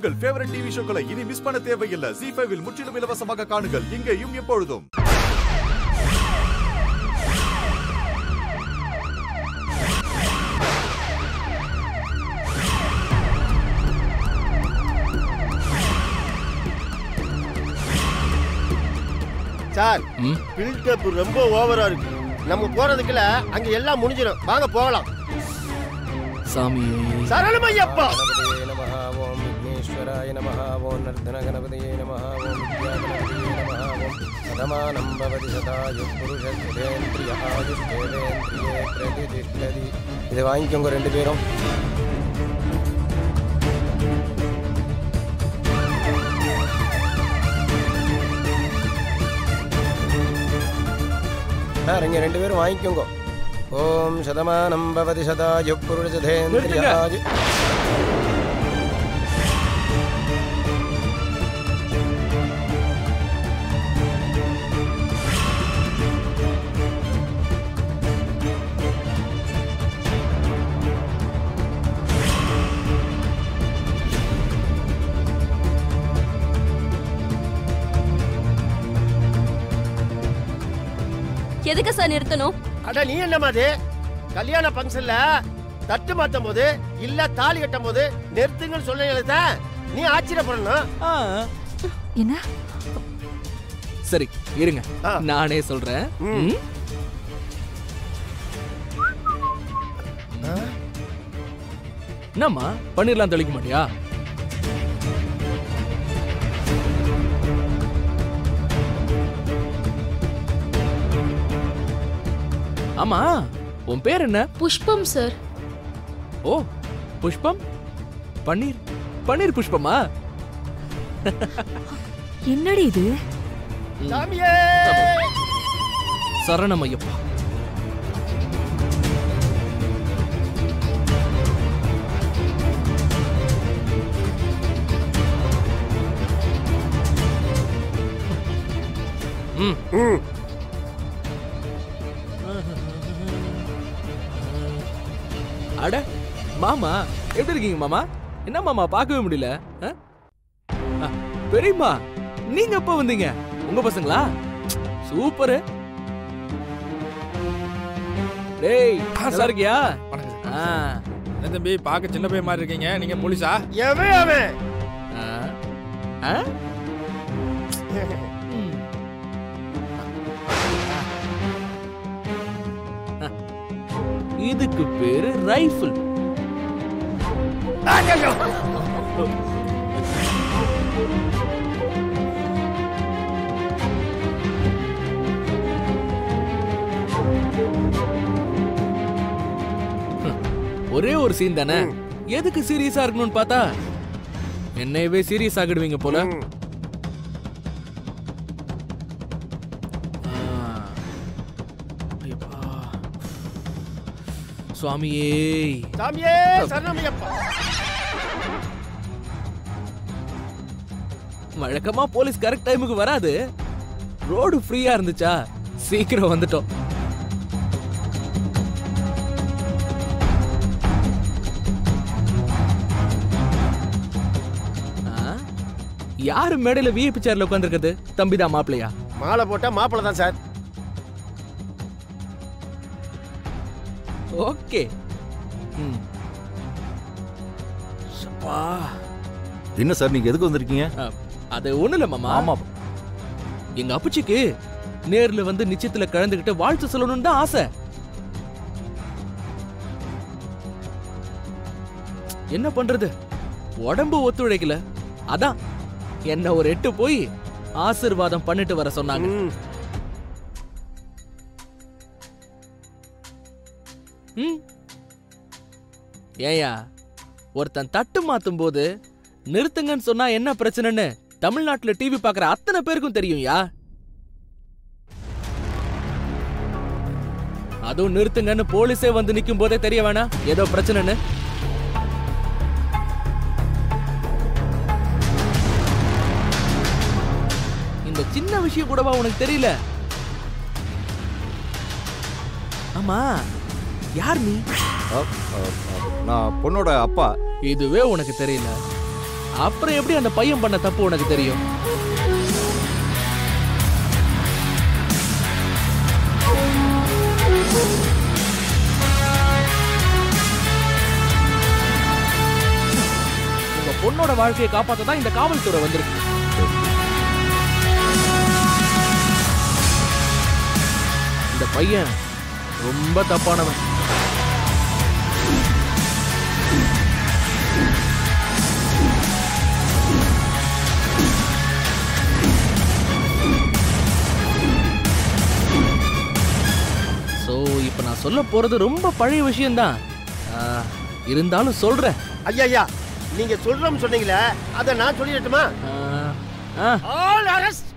உங்கள் favourite TV ஷோக்களை இனி miss பண்ண தேவையில்லை ஜி ஃபைவில் முற்றிலும் இலவசமாக காணுங்கள் இங்கேயும் எப்பொழுதும் சார் ம் பில்டப் ரொம்ப ஓவரா இருக்கு நம்ம போறதுக்குள்ள அங்க எல்லாம் முடிஞ்சிடும் வாங்க போகலாம் சாமி சரளமையப்பா गणपतये नमः ॐ विघ्नेश्वराय नमः ॐ नर्तनगणपतये नमः ॐ विद्यागणपतये नमः ॐ सदमानं भवति सदायुः पुरुषस्तेन्द्रिय आयुष्ठेवेन्द्रिये प्रतिष्ठति இதை வாங்கிக்கோங்க ரெண்டு பேரும் சார் இங்க ரெண்டு பேரும் வாங்கிக்கோங்க ஓம் சதமானம் பவதி சதாயு புருஷதேந்திரிய ஆயு எதுக்கு சார் நிறுத்தணும் அட நீ என்ன மாதிரி கல்யாண ஃபங்க்ஷன்ல தட்டு மாத்தும் போது இல்ல தாலி கட்டும் போது நிறுத்துங்கன்னு சொன்னீங்க நீ ஆச்சரியப்படணும் ஆ, என்ன சரி இருங்க ஆ. நானே சொல்றேன் ம். ம்? என்னம்மா பன்னீர்லாம் தெளிக்க மாட்டியா ஆமா உன் பேர் என்ன புஷ்பம் சார் ஓ புஷ்பம் பன்னீர் பன்னீர் புஷ்பமா என்னடி இது சாமியே சரணம் ஐயப்பா ம் ம். அட மாமா எப்படி இருக்கீங்க மாமா என்ன மாமா பார்க்கவே முடியல ஆ? ஆ, பெரியம்மா நீங்க எப்ப வந்தீங்க உங்க பசங்களா சூப்பர் டேய் பாசா இருக்கியா ஆ, என்ன தம்பி பார்க்க சின்ன பையன் மாதிரி இருக்கீங்க நீங்க போலீஸா எவன் அவன் ஆ. ஆ? ம். ஆ. இதுக்கு பேரு ரைஃபிள் ஒரே ஒரு சீன் தானே எதுக்கு சீரியஸா இருக்கணும்னு பார்த்தா என்னையவே சீரியஸ் ஆகிடுவீங்க போல ம். ஆ. ஐயப்பா. சுவாமியே சாமியே சரணமையப்பா வழக்கமா போலீஸ் கரெக்ட் டைமுக்கு வராது ரோடு ஃப்ரீயா இருந்துச்சா சீக்கிரம் வந்துட்டோம் ஆ? யாரு மேடையில விஐபி சேர்ல உட்காந்துருக்குது தம்பிதான் மாப்பிள்ளையா மாலை போட்டா மாப்பிள தான் சார் ஓகே ம். சப்பா. என்ன சார் நீங்க எதுக்கு வந்திருக்கீங்க அ, அது ஒண்ணு இல்ல மாமா ஆமா எங்க அப்பச்சிக்கு நேர்ல வந்து நிச்சயத்துல கலந்துகிட்டு வாழ்த்து சொல்லணும்னு தான் ஆசை என்ன பண்றது உடம்பு ஒத்துழைக்கல அதான் என்ன ஒரு எட்டு போய் ஆசிர்வாதம் பண்ணிட்டு வர சொன்னாங்க ம். ம். ஏயா ஒருத்தன் தட்டு மாத்தும் போது நிறுத்துங்கன்னு சொன்னா என்ன பிரச்சனைன்னு தமிழ்நாட்டுல டிவி பாக்குற அத்தனை பேருக்கும் தெரியும்யா அதுவும் நிறுத்துங்கன்னு போலீஸே வந்து நிக்கும் போதே தெரிய வேணாம் ஏதோ பிரச்சனைன்னு இந்த சின்ன விஷயம் கூடவா உனக்கு தெரியல ஆமா யார் நீ அ, அ, அ, நான் பொண்ணோட அப்பா இதுவே உனக்கு தெரியல அப்புறம் எப்படி அந்த பையன் பண்ண தப்பு உனக்கு தெரியும் உங்க பொண்ணோட வாழ்க்கையை காப்பாத்த தான் இந்த காவல்துறை வந்திருக்கு இந்த பையன் ரொம்ப தப்பானவன் ஸோ இப்போ நான் சொல்ல போறது ரொம்ப பழைய விஷயம்தான் ஆ, இருந்தாலும் சொல்றேன் ஐயா ஐயா நீங்க சொல்றோம் சொன்னீங்களே அதை நான் சொல்லிடட்டுமா ஆ, ஆ, ஆல் அரெஸ்ட்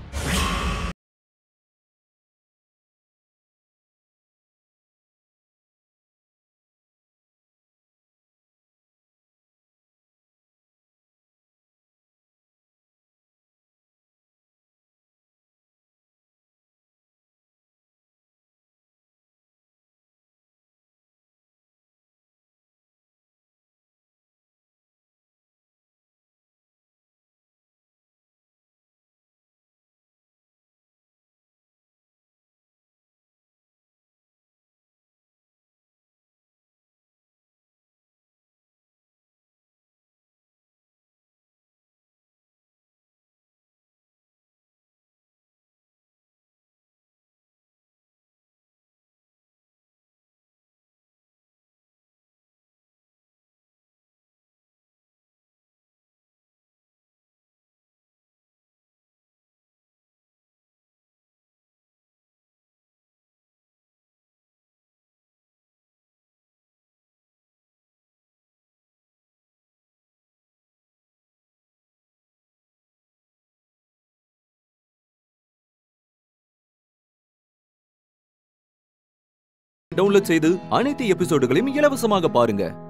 டவுன்லோட் செய்து அனைத்து எபிசோடுகளையும் இலவசமாக பாருங்க